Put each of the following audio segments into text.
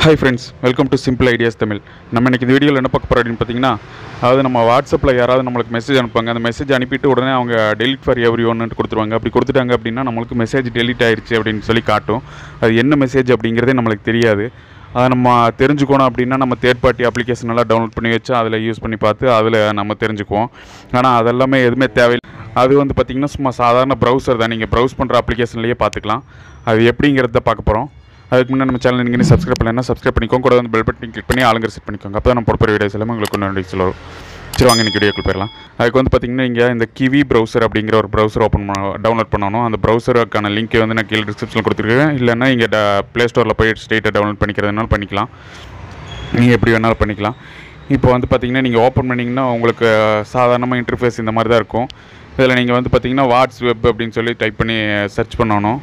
hi friends welcome to simple ideas Tamil நம்ம இன்னைக்கு இந்த வீடியோவில் என்ன பார்க்க போகிறோம் அப்படின்னு பார்த்தீங்கன்னா அதாவது நம்ம வாட்ஸ்அப்பில் யாராவது நம்மளுக்கு மெசேஜ் அனுப்புவாங்க அந்த மெசேஜ் அனுப்பிட்டு உடனே அவங்க டெலிட் ஃபார் எவ்ரி ஒன்னு கொடுத்துருவாங்க அப்படி கொடுத்துட்டாங்க அப்படின்னா நம்மளுக்கு மெசேஜ் டெலிட் ஆயிடுச்சு அப்படின்னு சொல்லி காட்டும் அது என்ன மெசேஜ் அப்படிங்கிறதே நம்மளுக்கு தெரியாது அதை நம்ம தெரிஞ்சுக்கணும் அப்படின்னா நம்ம தேர்ட் பார்ட்டி அப்ளிகேஷன் எல்லாம் டவுன்லோட் பண்ணி வச்சு அதில் யூஸ் பண்ணி பார்த்து அதில் நம்ம தெரிஞ்சுக்குவோம் ஆனால் அதெல்லாமே எதுவுமே தேவையில்லை அது வந்து பார்த்திங்கன்னா சும்மா சாதாரண ப்ரௌசர் தான் நீங்கள் ப்ரௌஸ் பண்ணுற அப்ளிகேஷன்லேயே பார்த்துக்கலாம் அது எப்படிங்கிறத பார்க்க போகிறோம் அதுக்கு முன்னாடி நம்ம சேனல் நீங்கள் சப்ஸ்கிரைப் பண்ணலைன்னா சப்ஸ்கிரைப் பண்ணிக்கோங்க கூட வந்து பெல் பட்டன் கிளிக் பண்ணி ஆளுங்க செட் பண்ணிக்கோங்க அப்போ தான் நம்ம போகிற வீடியோஸ் எல்லாமே உங்களுக்கு நோட்டிஃபிகேஷன் வரும் சரி வாங்க இன்றைக்கி வீடியோக்குள் போயிடலாம் அதுக்கு வந்து பார்த்திங்கன்னா இங்கே இந்த கிவி ப்ரௌசர் அப்படிங்கிற ஒரு ப்ரௌசர் ஓப்பன் பண்ண டவுன்லோட் பண்ணணும் அந்த ப்ரௌசருக்கான லிங்க்கை வந்து நான் கீழே டிஸ்கிரிப்ஷனில் கொடுத்துருக்கேன் இல்லைன்னா இங்கே ப்ளே ஸ்டோரில் போய் ஸ்ட்ரெயிட்டாக டவுன்லோட் பண்ணிக்கிறதுனால பண்ணிக்கலாம் நீங்கள் எப்படி வேணாலும் பண்ணிக்கலாம் இப்போ வந்து பார்த்தீங்கன்னா நீங்கள் ஓப்பன் பண்ணிங்கன்னா உங்களுக்கு சாதாரணமாக இன்டர்ஃபேஸ் இந்த மாதிரி தான் இருக்கும் இதில் நீங்கள் வந்து பார்த்தீங்கன்னா வாட்ஸ் வெப் அப்படின்னு சொல்லி டைப் பண்ணி சர்ச் பண்ணணும்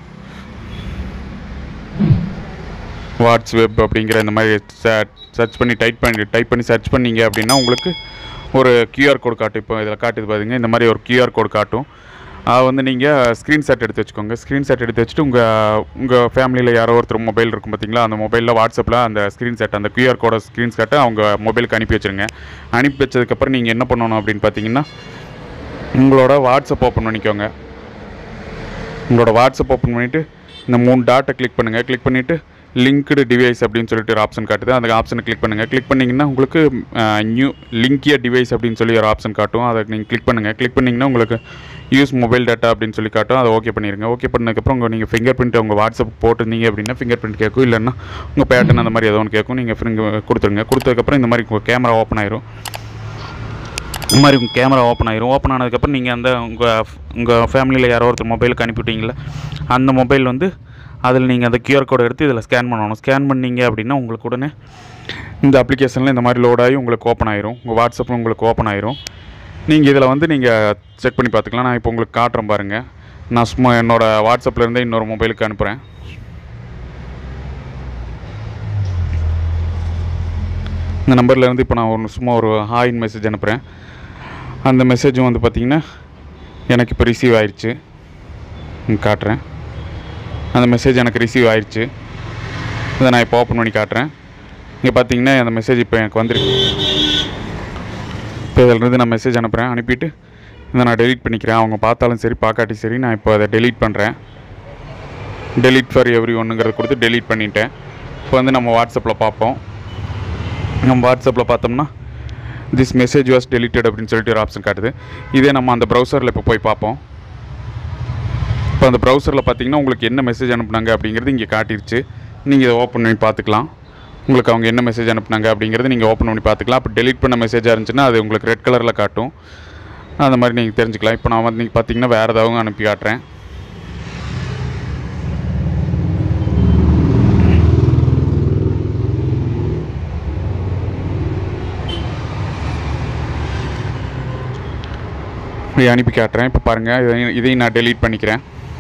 வாட்ஸ் வெப் அப்படிங்கிற இந்த மாதிரி சர்ச் பண்ணி டைப் பண்ணி டைப் பண்ணி சர்ச் பண்ணீங்க அப்படின்னா உங்களுக்கு ஒரு QR கோட் காட்டும் இப்போ இதில் காட்டுது பாருங்க இந்த மாதிரி ஒரு QR கோட் காட்டும் அதை வந்து நீங்கள் ஸ்க்ரீன்ஷாட் எடுத்து வச்சுக்கோங்க ஸ்க்ரீன்ஷாட் எடுத்து வச்சுட்டு உங்கள் உங்கள் ஃபேமிலியில் யாரோ ஒருத்தர் மொபைல் இருக்கும் பார்த்தீங்களா அந்த மொபைலில் வாட்ஸ்அப்பில் அந்த ஸ்க்ரீன்ஷாட் அந்த QR கோட ஸ்க்ரீன்ஷாட்டை அவங்க மொபைலுக்கு அனுப்பி வச்சுருங்க அனுப்பி வச்சதுக்கப்புறம் நீங்கள் என்ன பண்ணணும் அப்படின்னு பார்த்தீங்கன்னா உங்களோட வாட்ஸ்அப் ஓப்பன் பண்ணிக்கோங்க உங்களோட வாட்ஸ்அப் ஓப்பன் பண்ணிவிட்டு இந்த மூணு டாட்டை கிளிக் பண்ணுங்கள் கிளிக் பண்ணிவிட்டு லிங்க்டு டிவைஸ் அப்படின்னு சொல்லிட்டு ஒரு ஆப்ஷன் காட்டுது அந்த ஆப்ஷனை கிளிக் பண்ணுங்கள் கிளிக் பண்ணிங்கன்னா உங்களுக்கு நியூ லிங்கிய டிவைஸ் அப்படின்னு சொல்லி ஒரு ஆப்ஷன் காட்டும் அதை நீங்கள் கிளிக் பண்ணுங்கள் கிளிக் பண்ணிங்கன்னா உங்களுக்கு யூஸ் மொபைல் டேட்டா அப்படின்னு சொல்லி காட்டும் அதை ஓகே பண்ணிடுங்க ஓகே பண்ணதுக்கப்புறம் உங்கள் நீங்கள் ஃபிங்கர் பிரிண்ட் உங்கள் வாட்ஸ்அப் போட்டிருந்தீங்க அப்படின்னா ஃபிங்கர் பிரிண்ட் கேட்கும் இல்லைன்னா உங்கள் பேட்டர்ன் அந்த மாதிரி ஏதோ ஒன்று கேட்கும் நீங்கள் ஃபிங்கர் கொடுத்துருங்க கொடுத்ததுக்கப்புறம் இந்த மாதிரி உங்கள் கேமரா ஓப்பன் ஆயிரும் இந்த மாதிரி உங்கள் கேமரா ஓப்பன் ஆயிரும் ஓப்பன் ஆனதுக்கப்புறம் நீங்கள் அந்த உங்கள் உங்கள் ஃபேமிலியில் யாரோ ஒருத்தர் மொபைலுக்கு அனுப்பிவிட்டீங்களா அந்த மொபைல் வந்து அதில் நீங்கள் அந்த கியூஆர் கோடை எடுத்து இதில் ஸ்கேன் பண்ணணும் ஸ்கேன் பண்ணீங்க அப்படின்னா உங்களுக்கு உடனே இந்த அப்ளிகேஷனில் இந்த மாதிரி லோட் ஆகி உங்களுக்கு ஓப்பன் ஆயிரும் உங்கள் வாட்ஸ்அப்பில் உங்களுக்கு ஓப்பன் ஆயிரும் நீங்கள் இதில் வந்து நீங்கள் செக் பண்ணி பார்த்துக்கலாம் நான் இப்போ உங்களுக்கு காட்டுறேன் பாருங்கள் நான் சும்மா என்னோடய வாட்ஸ்அப்லேருந்தே இன்னொரு மொபைலுக்கு அனுப்புகிறேன் இந்த நம்பர்லேருந்து இப்போ நான் ஒரு சும்மா ஒரு ஹாயின் மெசேஜ் அனுப்புகிறேன் அந்த மெசேஜும் வந்து பார்த்திங்கன்னா எனக்கு இப்போ ரிசீவ் ஆயிடுச்சு ம், காட்டுறேன் அந்த மெசேஜ் எனக்கு ரிசீவ் ஆயிடுச்சு இதை நான் இப்போ ஓப்பன் பண்ணி காட்டுறேன் இங்கே பார்த்தீங்கன்னா அந்த மெசேஜ் இப்போ எனக்கு வந்துருக்கு இப்போ இதிலிருந்து நான் மெசேஜ் அனுப்புகிறேன் அனுப்பிட்டு இதை நான் டெலீட் பண்ணிக்கிறேன் அவங்க பார்த்தாலும் சரி பார்க்காட்டி சரி நான் இப்போ அதை டெலீட் பண்ணுறேன் டெலீட் ஃபார் எவ்ரி ஒன்றுங்கிறத கொடுத்து டெலீட் பண்ணிட்டேன் இப்போ வந்து நம்ம வாட்ஸ்அப்பில் பார்ப்போம் நம்ம வாட்ஸ்அப்பில் பார்த்தோம்னா திஸ் மெசேஜ் வாஸ் deleted அப்படின்னு சொல்லிட்டு ஒரு ஆப்ஷன் காட்டுது இதே நம்ம அந்த ப்ரௌசரில் இப்போ போய் பார்ப்போம் இப்போ அந்த ப்ரௌசரில் பார்த்தீங்கன்னா உங்களுக்கு என்ன மெசேஜ் அனுப்புனாங்க அப்படிங்கிறது இங்கே காட்டிருச்சு நீங்கள் இதை ஓப்பன் பண்ணி பார்த்துக்கலாம் உங்களுக்கு அவங்க என்ன மெசேஜ் அனுப்புனாங்க அப்படிங்கிறது நீங்கள் ஓப்பன் பண்ணி பார்த்துக்கலாம் அப்போ delete பண்ண மெசேஜாக இருந்துச்சுன்னா அது உங்களுக்கு ரெட் கலரில் காட்டும் அந்த மாதிரி நீங்கள் தெரிஞ்சுக்கலாம் இப்போ நான் வந்து நீங்கள் பார்த்தீங்கன்னா வேறு ஏதாவது அனுப்பி காட்டுறேன் இப்படி அனுப்பி காட்டுறேன் இப்போ பாருங்கள் இதையும் இதையும் நான் டெலீட் பண்ணிக்கிறேன்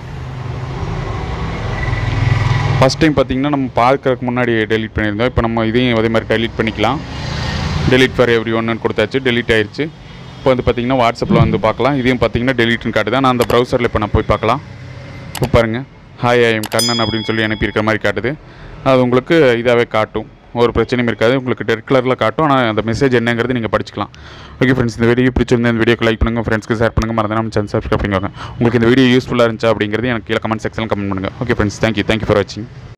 ஃபஸ்ட் டைம் பார்த்தீங்கன்னா நம்ம பார்க்கறதுக்கு முன்னாடி டெலீட் பண்ணியிருந்தோம் இப்போ நம்ம இதையும் அதே மாதிரி டெலீட் பண்ணிக்கலாம் டெலீட் ஃபார் எவ்ரி ஒன்னு கொடுத்தாச்சு டெலீட் ஆயிடுச்சு இப்போ வந்து பார்த்தீங்கன்னா வாட்ஸ்அப்பில் வந்து பார்க்கலாம் இதையும் பார்த்தீங்கன்னா டெலீட்னு காட்டுது நான் அந்த ப்ரௌசரில் இப்போ நான் போய் பார்க்கலாம் இப்போ பாருங்கள் ஹாய் ஐ எம் கண்ணன் அப்படின்னு சொல்லி அனுப்பியிருக்கிற மாதிரி காட்டுது அது உங்களுக்கு இதாகவே காட்டும் ஒரு பிரச்சனையும் இருக்காது உங்களுக்கு ரெட் கலரில் காட்டும் ஆனால் அந்த மெசேஜ் என்னங்கிறது நீங்கள் படிச்சுக்கலாம் ஓகே ஃப்ரெண்ட்ஸ் இந்த வீடியோ பிடிச்சிருந்தா இந்த வீடியோக்கு லைக் பண்ணுங்கள் ஃப்ரெண்ட்ஸ்க்கு ஷேர் பண்ணுங்கள் மறந்து நம்ம சேனல் சப்ஸ்கிரைப் பண்ணிக்கோங்க உங்களுக்கு இந்த வீடியோ யூஸ்ஃபுல்லாக இருந்துச்சா அப்படிங்கிறது எனக்கு கீழே கமெண்ட் செக்ஷனில் கமெண்ட் பண்ணுங்கள் okay friends thank you thank you for வாட்சிங்